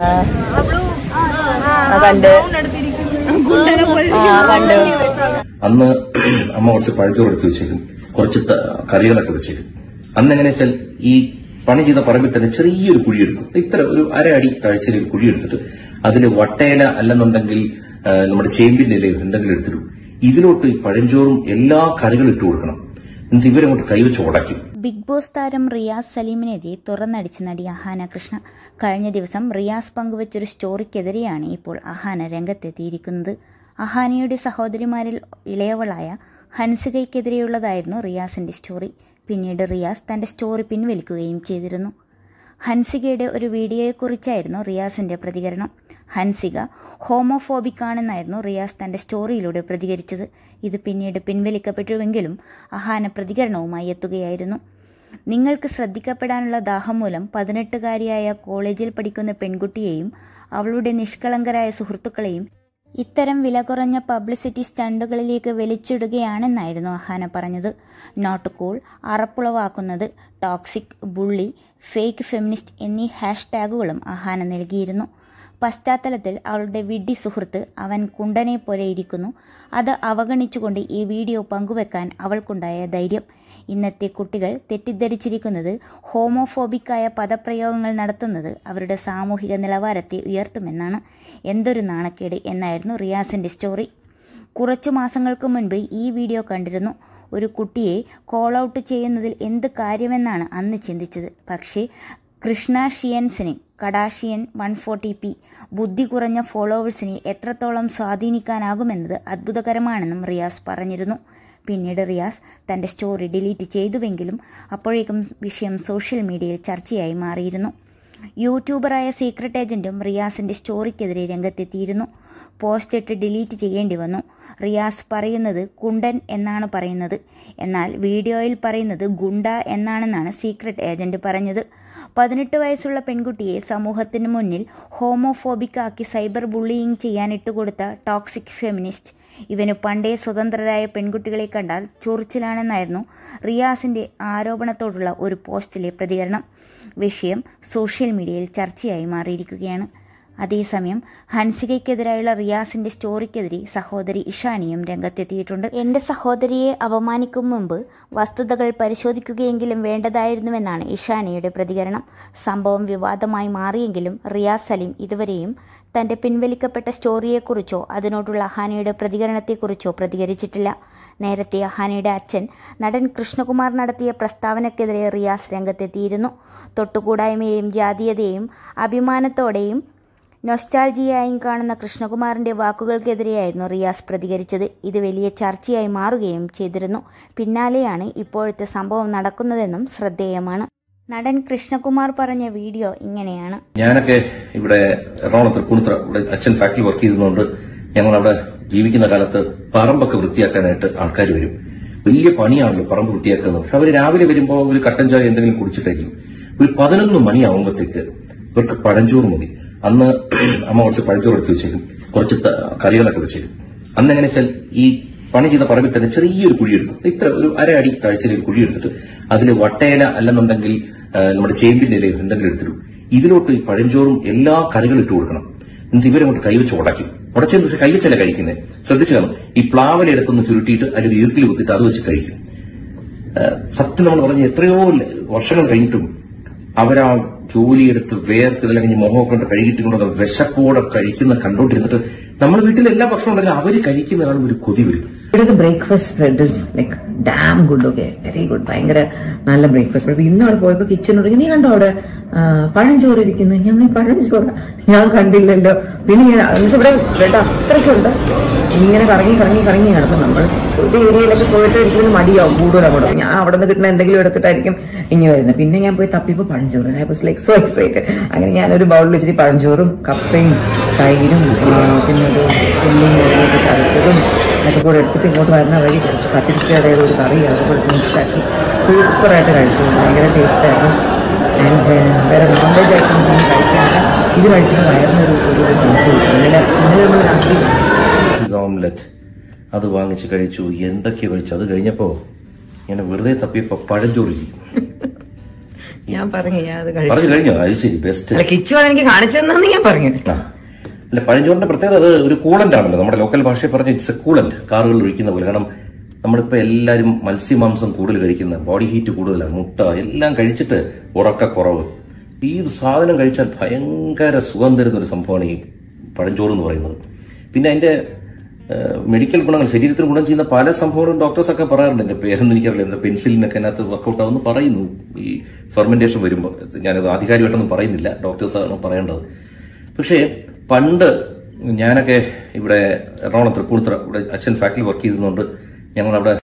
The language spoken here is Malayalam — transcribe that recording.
ആ, കണ്ട് ആ കണ്ടു അന്ന് അമ്മ കുറച്ച് പഴച്ചോറ് എടുത്ത് വെച്ചേക്കും കുറച്ച് ത- കറികളൊക്കെ വെച്ചേക്കും അന്ന് എങ്ങനെ വെച്ചാൽ ഈ പണി ചെയ്ത പറമ്പിൽ തന്നെ ചെറിയൊരു കുഴിയെടുക്കും ഇത്ര ഒരു അര അടി താഴ്ചയിൽ ഒരു കുഴിയെടുത്തിട്ട് അതിൽ വട്ടയില അല്ലെന്നുണ്ടെങ്കിൽ ആ, നമ്മുടെ ചേമ്പിന്റെ ഇലയോ എന്തെങ്കിലും എടുത്തിടും ഇതിലോട്ട് ഈ പഴഞ്ചോറും എല്ലാ കറികളും ഇട്ട് കൊടുക്കണം എന്നിട്ട് ഇവരങ്ങോട്ട് കൈവച്ച് ഉടയ്ക്കും ബിഗ് ബോസ് താരം റിയാസ് സലീമിനെതിരെ തുറന്നടിച്ച് നടി അഹാന കൃഷ്ണ കഴിഞ്ഞ ദിവസം റിയാസ് പങ്കുവച്ചൊരു സ്റ്റോറിക്കെതിരെയാണ് ഇപ്പോൾ അഹാന രംഗത്തെത്തിയിരിക്കുന്നത് അഹാനയുടെ സഹോദരിമാരിൽ ഇളയവളായ ഹൻസികയ്ക്കെതിരെയുള്ളതായിരുന്നു റിയാസിന്റെ സ്റ്റോറി പിന്നീട് റിയാസ് തന്റെ സ്റ്റോറി പിൻവലിക്കുകയും ചെയ്തിരുന്നു ഹൻസികയുടെ ഒരു വീഡിയോയെക്കുറിച്ചായിരുന്നു റിയാസിന്റെ പ്രതികരണം ഹൻസിക ഹോമോഫോബിക് ആണെന്നായിരുന്നു റിയാസ് തന്റെ സ്റ്റോറിയിലൂടെ പ്രതികരിച്ചത് ഇത് പിന്നീട് പിൻവലിക്കപ്പെട്ടുവെങ്കിലും അഹാന പ്രതികരണവുമായി എത്തുകയായിരുന്നു നിങ്ങൾക്ക് ശ്രദ്ധിക്കപ്പെടാനുള്ള ദാഹം മൂലം പതിനെട്ടുകാരിയായ കോളേജിൽ പഠിക്കുന്ന പെൺകുട്ടിയെയും അവളുടെ നിഷ്കളങ്കരായ സുഹൃത്തുക്കളെയും ഇത്തരം വില കുറഞ്ഞ പബ്ലിസിറ്റി സ്റ്റണ്ടുകളിലേക്ക് വലിച്ചിടുകയാണെന്നായിരുന്നു അഹാന പറഞ്ഞത് നോട്ട് കൂൾ അറപ്പുളവാക്കുന്നത് ടോക്സിക് ബുള്ളി ഫേക്ക് ഫെമിനിസ്റ്റ് എന്നീ ഹാഷ്ടാഗുകളും അഹാന നൽകിയിരുന്നു പശ്ചാത്തലത്തിൽ അവളുടെ വിഡ്ഢി സുഹൃത്ത് അവൻ കുണ്ടനെ പോലെ ഇരിക്കുന്നു അത് അവഗണിച്ചുകൊണ്ട് ഈ വീഡിയോ പങ്കുവെക്കാൻ അവൾക്കുണ്ടായ ധൈര്യം ഇന്നത്തെ കുട്ടികൾ തെറ്റിദ്ധരിച്ചിരിക്കുന്നത് ഹോമോഫോബിക്കായ പദപ്രയോഗങ്ങൾ നടത്തുന്നത് അവരുടെ സാമൂഹിക നിലവാരത്തെ ഉയർത്തുമെന്നാണ് എന്തൊരു നാണക്കേട് എന്നായിരുന്നു റിയാസിന്റെ സ്റ്റോറി കുറച്ചു മാസങ്ങൾക്ക് മുൻപ് ഈ വീഡിയോ കണ്ടിരുന്നു ഒരു കുട്ടിയെ കോൾ ഔട്ട് ചെയ്യുന്നതിൽ എന്ത് കാര്യമെന്നാണ് അന്ന് ചിന്തിച്ചത് പക്ഷേ കൃഷ്ണ ഷിയൻസിന് കടാഷിയൻ വൺ ഫോർട്ടി പി ബുദ്ധി കുറഞ്ഞ ഫോളോവേഴ്സിനെ എത്രത്തോളം സ്വാധീനിക്കാനാകുമെന്നത് അത്ഭുതകരമാണെന്നും റിയാസ് പറഞ്ഞിരുന്നു പിന്നീട് റിയാസ് തന്റെ സ്റ്റോറി ഡിലീറ്റ് ചെയ്തുവെങ്കിലും അപ്പോഴേക്കും വിഷയം സോഷ്യൽ മീഡിയയിൽ ചർച്ചയായി മാറിയിരുന്നു യൂട്യൂബറായ സീക്രട്ട് ഏജന്റും റിയാസിന്റെ സ്റ്റോറിക്കെതിരെ രംഗത്തെത്തിയിരുന്നു പോസ്റ്റ് ഇട്ട് ഡിലീറ്റ് ചെയ്യേണ്ടി വന്നു റിയാസ് പറയുന്നത് കുണ്ടൻ എന്നാണ് പറയുന്നത് എന്നാൽ വീഡിയോയിൽ പറയുന്നത് ഗുണ്ട എന്നാണെന്നാണ് സീക്രട്ട് ഏജന്റ് പറഞ്ഞത് പതിനെട്ട് വയസ്സുള്ള പെൺകുട്ടിയെ സമൂഹത്തിന് മുന്നിൽ ഹോമോഫോബിക് ആക്കി സൈബർ ബുള്ളിയിങ് ചെയ്യാൻ ഇട്ടുകൊടുത്ത ടോക്സിക് ഫെമിനിസ്റ്റ് ഇവന് പണ്ടേ സ്വതന്ത്രരായ പെൺകുട്ടികളെ കണ്ടാൽ ചൊറിച്ചിലാണെന്നായിരുന്നു റിയാസിന്റെ ആരോപണത്തോടുള്ള ഒരു പോസ്റ്റിലെ പ്രതികരണം വിഷയം സോഷ്യൽ മീഡിയയിൽ ചർച്ചയായി മാറിയിരിക്കുകയാണ് അതേസമയം ഹൻസികയ്ക്കെതിരായുള്ള റിയാസിന്റെ സ്റ്റോറിക്കെതിരെ സഹോദരി ഇഷാനിയും രംഗത്തെത്തിയിട്ടുണ്ട് എന്റെ സഹോദരിയെ അപമാനിക്കും മുമ്പ് വസ്തുതകൾ പരിശോധിക്കുകയെങ്കിലും വേണ്ടതായിരുന്നുവെന്നാണ് ഇഷാനിയുടെ പ്രതികരണം സംഭവം വിവാദമായി മാറിയെങ്കിലും റിയാസ് സലീം ഇതുവരെയും തന്റെ പിൻവലിക്കപ്പെട്ട സ്റ്റോറിയെക്കുറിച്ചോ അതിനോടുള്ള അഹാനയുടെ പ്രതികരണത്തെക്കുറിച്ചോ പ്രതികരിച്ചിട്ടില്ല നേരത്തെ അഹാനയുടെ അച്ഛൻ നടൻ കൃഷ്ണകുമാർ നടത്തിയ പ്രസ്താവനക്കെതിരെ റിയാസ് രംഗത്തെത്തിയിരുന്നു തൊട്ടുകൂടായ്മയെയും ജാതീയതയെയും അഭിമാനത്തോടെയും നൊസ്റ്റാൾജിയായും കാണുന്ന കൃഷ്ണകുമാറിന്റെ വാക്കുകൾക്കെതിരെയായിരുന്നു റിയാസ് പ്രതികരിച്ചത് ഇത് വലിയ ചർച്ചയായി മാറുകയും ചെയ്തിരുന്നു പിന്നാലെയാണ് ഇപ്പോഴത്തെ സംഭവം നടക്കുന്നതെന്നും ശ്രദ്ധേയമാണ് നടൻ കൃഷ്ണകുമാർ പറഞ്ഞ വീഡിയോ ഇങ്ങനെയാണ് ഞാനൊക്കെ ഇവിടെ എറണാകുളം തൃപ്പൂണിത്തുറ ഇവിടെ അച്ഛൻ ഫാക്ടറി വർക്ക് ചെയ്തതുകൊണ്ട് ഞങ്ങൾ അവിടെ ജീവിക്കുന്ന കാലത്ത് പറമ്പൊക്കെ വൃത്തിയാക്കാനായിട്ട് ആൾക്കാർ വരും വലിയ പണിയാണല്ലോ പറമ്പ് വൃത്തിയാക്കുന്നത് പക്ഷെ അവർ രാവിലെ വരുമ്പോൾ ഒരു കട്ടൻ ചായ എന്തെങ്കിലും കുടിച്ചിട്ടായിരിക്കും ഒരു പതിനൊന്ന് മണിയാവുമ്പോഴത്തേക്ക് ഇവർക്ക് പഴഞ്ചോറ് മതി അന്ന് അമ്മ കുറച്ച് പഴഞ്ചോറ് എടുത്ത് വെച്ചേക്കും കുറച്ച് ത- കറികളൊക്കെ വെച്ചേക്കും അന്ന് എങ്ങനെ വെച്ചാൽ ഈ പണി ചെയ്ത പറമ്പിൽ തന്നെ ചെറിയൊരു കുഴിയെടുക്കും ഇത്ര ഒരു അര അടി താഴ്ചയിൽ ഒരു കുഴിയെടുത്തിട്ട് അതിൽ വട്ടയില അല്ലെന്നുണ്ടെങ്കിൽ ആ, നമ്മുടെ ചേമ്പിന്റെ ഇലയോ എന്തെങ്കിലും എടുത്തിടും ഇതിലോട്ട് ഈ പഴഞ്ചോറും എല്ലാ കറികളും ഇട്ട് കൊടുക്കണം എന്നിട്ട് ഇവരങ്ങോട്ട് കൈവച്ച് ഉടയ്ക്കും ഉടച്ചതിന് പക്ഷെ കൈവച്ചല്ല കഴിക്കുന്നത് ശ്രദ്ധിച്ചു കാണും ഈ പ്ലാവല എടുത്തൊന്ന് ചുരുട്ടിയിട്ട് അതിൽ ഈർക്കിൽ കുത്തിയിട്ട് അത് വെച്ച് കഴിക്കും ഏഹ് സത്യം നമ്മൾ പറഞ്ഞ എത്രയോ ല- വർഷങ്ങൾ കഴിഞ്ഞിട്ടും അവരാ ജോലിയെടുത്ത് വേർത്ത് ഇതെല്ലാം കഴിഞ്ഞ് മുഖമൊക്കെ കൊണ്ട് കഴുകിയിട്ട് കൊണ്ട് വിശപ്പോടെ കഴിക്കുന്ന കണ്ടോണ്ടിരുന്നിട്ട് നമ്മൾ വീട്ടിൽ എല്ലാ ഭക്ഷണം ഉണ്ടെങ്കിലും അവര് കഴിക്കുന്ന കാണുമ്പോൾ ഒരു കൊതി വരും ഇവിടുത്തെ breakfast spread is like damn good okay very good ഭയങ്കര നല്ല ബ്രേക്ക്ഫാസ്റ്റ് സ്പ്രെഡ് ഇന്ന് അവിടെ പോയപ്പോ കിച്ചണോട് നീ കണ്ടോ അവിടെ ആ, പഴഞ്ചോറ് ഇരിക്കുന്നു ഞാൻ പറഞ്ഞു, പഴഞ്ചോറ് ഞാൻ കണ്ടില്ലല്ലോ പിന്നെ ഞാൻ എന്നിട്ട് ഇവിടെ സ്പ്രെഡ് അത്രയ്ക്കുണ്ട് ഇങ്ങനെ കറങ്ങി കറങ്ങി കറങ്ങി നടക്കും നമ്മൾ ഒരു ഏരിയയിലൊക്കെ പോയിട്ട് ഒരിക്കലും മടിയാവും കൂടുതൽ അങ്ങോട്ട് ഞാൻ അവിടെ നിന്ന് കിട്ടുന്ന എന്തെങ്കിലും എടുത്തിട്ടായിരിക്കും ഇനി വരുന്നത് പിന്നെ ഞാൻ പോയി തപ്പിപ്പോ പഴഞ്ചോറ് I was like so excited അങ്ങനെ ഞാനൊരു ബൗളിൽ വെച്ചിട്ട് പഴഞ്ചോറും കപ്പയും തൈരും ആ, പിന്നെ ഒരു ഉള്ളിയും മുളകൊക്കെ ചതച്ചതും അതൊക്കെ കൂടെ എടുത്തിട്ട് ഇങ്ങോട്ട് വരുന്ന വഴി കുറച്ച് പത്തിരിക്കയുടെ ഒരു കറി അതുപോലെ മിക്സാക്കി സൂപ്പറായിട്ട് കഴിച്ചു ഭയങ്കര ടേസ്റ്റായിരുന്നു ആൻഡ് വേറെ നോൺ വെജ് ഐറ്റംസ് ഒന്നും കഴിക്കാനില്ല ഇത് കഴിച്ചിട്ട് വയറിനൊരു ഒരു തണുപ്പ് കിട്ടും ഇന്നലെ ഇന്നലെ നമ്മൾ രാത്രി ഓംലെറ്റ് അത് വാങ്ങിച്ച് കഴിച്ചു എന്തൊക്കെയോ കഴിച്ചു അത് കഴിഞ്ഞപ്പോ ഇങ്ങനെ വെറുതെ തപ്പിയപ്പോ പഴഞ്ചോറ് ഇരിക്കും ഞാൻ പറഞ്ഞു ഞാൻ അത് പറഞ്ഞു കഴിച്ചു കഴിഞ്ഞോ അത് ശരി ബെസ്റ്റ് അല്ല കിച്ചുവാണ് എനിക്ക് കാണിച്ചു തന്നെന്ന് ഞാൻ പറഞ്ഞു ആ അല്ല പഴഞ്ചോറിന്റെ പ്രത്യേകത അത് ഒരു കൂളന്റ് ആണല്ലോ നമ്മുടെ ലോക്കൽ ഭാഷയിൽ പറഞ്ഞ ഇറ്റ്സ് എ കൂളന്റ് കാറുകൾ ഒഴിക്കുന്ന പോലെ കാരണം നമ്മളിപ്പോ എല്ലാവരും മത്സ്യമാംസം കൂടുതൽ കഴിക്കുന്ന ബോഡി ഹീറ്റ് കൂടുതലാണ് മുട്ട എല്ലാം കഴിച്ചിട്ട് ഉറക്കക്കുറവ് ഈ ഒരു സാധനം കഴിച്ചാൽ ഭയങ്കര സുഖം തരുന്ന ഒരു സംഭവമാണ് ഈ പഴഞ്ചോറ് എന്ന് പറയുന്നത് പിന്നെ അതിന്റെ ഏഹ്, മെഡിക്കൽ ഗുണങ്ങൾ ശരീരത്തിന് ഗുണം ചെയ്യുന്ന പല സംഭവങ്ങളും ഡോക്ടേഴ്സ് ഒക്കെ പറയാറുണ്ട് എന്റെ പേരൊന്നും എനിക്കറിയില്ല എന്താ പെൻസിലിനൊക്കെ അതിനകത്ത് വർക്കൗട്ട് ആവുമെന്ന് പറയുന്നു ഈ ഫെർമെന്റേഷൻ വരുമ്പോൾ ഞാനത് ആധികാരികമായിട്ടൊന്നും പറയുന്നില്ല ഡോക്ടേഴ്സ് ആണ് പറയേണ്ടത് പക്ഷേ പണ്ട് ഞാനൊക്കെ ഇവിടെ എറണാകുളം തൃപ്പൂണിത്തുറ ഇവിടെ അച്ഛൻ ഫാക്ടറി വർക്ക് ചെയ്തുകൊണ്ട് ഞങ്ങൾ അവിടെ